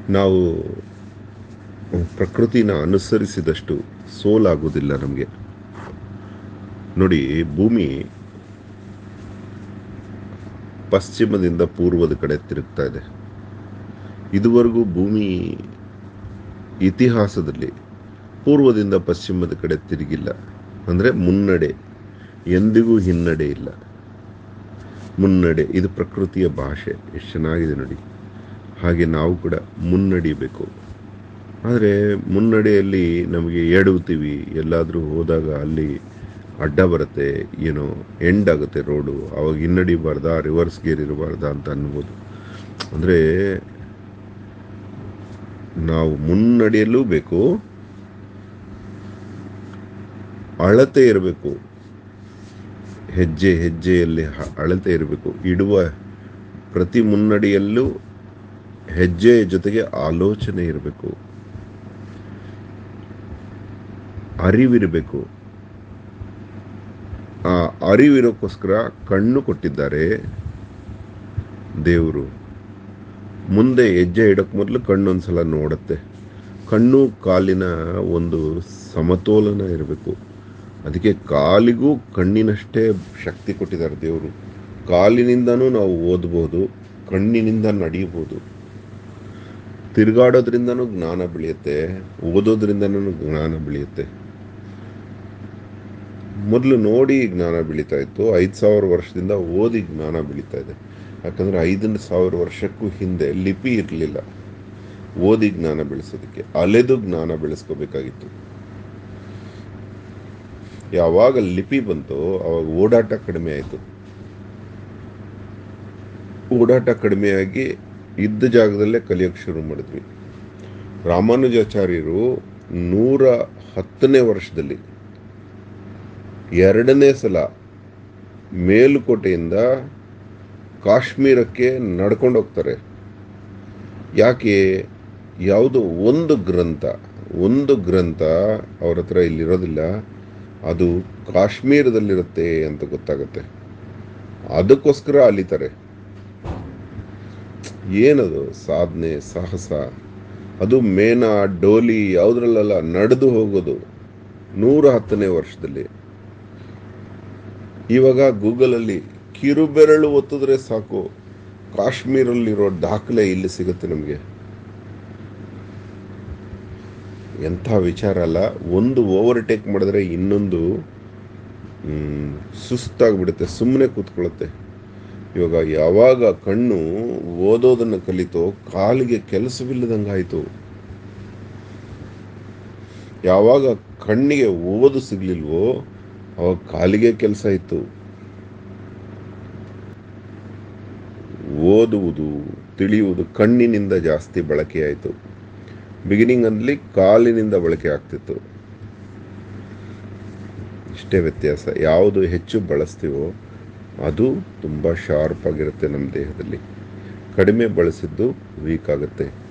ನಾವು ಪ್ರಕೃತಿನ ಅನುಸರಿಸಿದಷ್ಟು ಸೋಲಾಗೋದಿಲ್ಲ ನಮಗೆ ನೋಡಿ ಭೂಮಿ ಪಶ್ಚಿಮದಿಂದ ಪೂರ್ವದ ಕಡೆ ತಿರುಗ್ತಾ ಇದೆ ಇದುವರೆಗೂ ಭೂಮಿ ಇತಿಹಾಸದಲ್ಲಿ ಪೂರ್ವದಿಂದ ಪಶ್ಚಿಮದ ಕಡೆ ತಿರುಗಿಲ್ಲ ಅಂದರೆ ಮುನ್ನಡೆ ಎಂದಿಗೂ ಹಿನ್ನಡೆ ಇಲ್ಲ ಮುನ್ನಡೆ ಇದು ಪ್ರಕೃತಿಯ ಭಾಷೆ ಎಷ್ಟು ಚೆನ್ನಾಗಿದೆ ನೋಡಿ ಹಾಗೆ ನಾವು ಕೂಡ ಮುನ್ನಡಿಬೇಕು ಆದರೆ ಮುನ್ನಡೆಯಲ್ಲಿ ನಮಗೆ ಎಡುತ್ತೀವಿ ಎಲ್ಲಾದರೂ ಹೋದಾಗ ಅಲ್ಲಿ ಅಡ್ಡ ಬರುತ್ತೆ ಏನೋ ಎಂಡ್ ಆಗುತ್ತೆ ರೋಡು ಅವಾಗ ಹಿನ್ನಡಿಬಾರ್ದಾ ರಿವರ್ಸ್ ಗೇರ್ ಇರಬಾರ್ದಾ ಅಂತ ಅನ್ಬೋದು ಅಂದರೆ ನಾವು ಮುನ್ನಡೆಯಲ್ಲೂ ಬೇಕು ಅಳತೆ ಇರಬೇಕು ಹೆಜ್ಜೆ ಹೆಜ್ಜೆಯಲ್ಲಿ ಹ- ಅಳತೆ ಇರಬೇಕು ಇಡುವ ಪ್ರತಿ ಮುನ್ನಡೆಯಲ್ಲೂ ಹೆಜ್ಜೆಯ ಜೊತೆಗೆ ಆಲೋಚನೆ ಇರಬೇಕು ಅರಿವಿರಬೇಕು ಆ ಅರಿವಿರೋಕ್ಕೋಸ್ಕರ ಕಣ್ಣು ಕೊಟ್ಟಿದ್ದಾರೆ ದೇವರು ಮುಂದೆ ಹೆಜ್ಜೆ ಇಡೋಕೆ ಮೊದಲು ಕಣ್ಣು ಒಂದ್ಸಲ ನೋಡುತ್ತೆ ಕಣ್ಣು ಕಾಲಿನ ಒಂದು ಸಮತೋಲನ ಇರಬೇಕು ಅದಕ್ಕೆ ಕಾಲಿಗೂ ಕಣ್ಣಿನಷ್ಟೇ ಶಕ್ತಿ ಕೊಟ್ಟಿದ್ದಾರೆ ದೇವರು ಕಾಲಿನಿಂದನೂ ನಾವು ಓದ್ಬೋದು ಕಣ್ಣಿನಿಂದ ನಡೀಬೋದು ತಿರುಗಾಡೋದ್ರಿಂದನೂ ಜ್ಞಾನ ಬೆಳೆಯುತ್ತೆ ಓದೋದ್ರಿಂದನೂ ಜ್ಞಾನ ಬೆಳೆಯುತ್ತೆ ಮೊದಲು ನೋಡಿ ಜ್ಞಾನ ಬೆಳೀತಾ ಇತ್ತು ಐದು ಸಾವಿರ ವರ್ಷದಿಂದ ಓದಿ ಜ್ಞಾನ ಬೆಳೀತಾ ಇದೆ ಯಾಕಂದ್ರೆ ಐದನೇ ಸಾವಿರ ವರ್ಷಕ್ಕೂ ಹಿಂದೆ ಲಿಪಿ ಇರಲಿಲ್ಲ ಓದಿ ಜ್ಞಾನ ಬೆಳೆಸೋದಕ್ಕೆ ಅಲೆದು ಜ್ಞಾನ ಬೆಳೆಸ್ಕೋಬೇಕಾಗಿತ್ತು ಯಾವಾಗ ಲಿಪಿ ಬಂತು ಅವಾಗ ಓಡಾಟ ಕಡಿಮೆ ಆಯಿತು ಓಡಾಟ ಕಡಿಮೆಯಾಗಿ ಇದ್ದ ಜಾಗದಲ್ಲೇ ಕಲಿಯೋಕ್ಕೆ ಶುರು ಮಾಡಿದ್ವಿ ರಾಮಾನುಜಾಚಾರ್ಯರು ನೂರ ಹತ್ತನೇ ವರ್ಷದಲ್ಲಿ ಎರಡನೇ ಸಲ ಮೇಲುಕೋಟೆಯಿಂದ ಕಾಶ್ಮೀರಕ್ಕೆ ನಡ್ಕೊಂಡು ಹೋಗ್ತಾರೆ ಯಾಕೆ ಯಾವುದೋ ಒಂದು ಗ್ರಂಥ ಒಂದು ಗ್ರಂಥ ಅವ್ರ ಹತ್ರ ಇಲ್ಲಿರೋದಿಲ್ಲ ಅದು ಕಾಶ್ಮೀರದಲ್ಲಿರುತ್ತೆ ಅಂತ ಗೊತ್ತಾಗುತ್ತೆ ಅದಕ್ಕೋಸ್ಕರ ಅಲಿತಾರೆ ಏನದು ಸಾಧನೆ ಸಾಹಸ ಅದು ಮೇನ ಡೋಲಿ ಯಾವುದ್ರಲ್ಲ ನಡೆದು ಹೋಗೋದು ನೂರ ಹತ್ತನೇ ವರ್ಷದಲ್ಲಿ ಇವಾಗ ಗೂಗಲಲ್ಲಿ ಕಿರುಬೆರಳು ಒತ್ತಿದ್ರೆ ಸಾಕು ಕಾಶ್ಮೀರಲ್ಲಿರೋ ದಾಖಲೆ ಇಲ್ಲಿ ಸಿಗುತ್ತೆ ನಮಗೆ ಎಂಥ ವಿಚಾರ ಅಲ್ಲ ಒಂದು ಓವರ್ಟೇಕ್ ಮಾಡಿದ್ರೆ ಇನ್ನೊಂದು ಮ್, ಸುಸ್ತಾಗ್ಬಿಡುತ್ತೆ ಸುಮ್ಮನೆ ಕೂತ್ಕೊಳ್ಳುತ್ತೆ ಇವಾಗ ಯಾವಾಗ ಕಣ್ಣು ಓದೋದನ್ನು ಕಲಿತೋ ಕಾಲಿಗೆ ಕೆಲಸವಿಲ್ಲದಂಗಾಯಿತು ಯಾವಾಗ ಕಣ್ಣಿಗೆ ಓದು ಸಿಗ್ಲಿಲ್ವೋ ಅವಾಗ ಕಾಲಿಗೆ ಕೆಲಸ ಇತ್ತು ಓದುವುದು ತಿಳಿಯುವುದು ಕಣ್ಣಿನಿಂದ ಜಾಸ್ತಿ ಬಳಕೆಯಾಯಿತು ಬಿಗಿನಿಂಗ್ ಅಲ್ಲಿ ಕಾಲಿನಿಂದ ಬಳಕೆ ಆಗ್ತಿತ್ತು ಇಷ್ಟೇ ವ್ಯತ್ಯಾಸ ಯಾವುದು ಹೆಚ್ಚು ಬಳಸ್ತೀವೋ ಅದು ತುಂಬ ಶಾರ್ಪ್ ಆಗಿರುತ್ತೆ ನಮ್ಮ ದೇಹದಲ್ಲಿ ಕಡಿಮೆ ಬಳಸಿದ್ದು ವೀಕ್ ಆಗುತ್ತೆ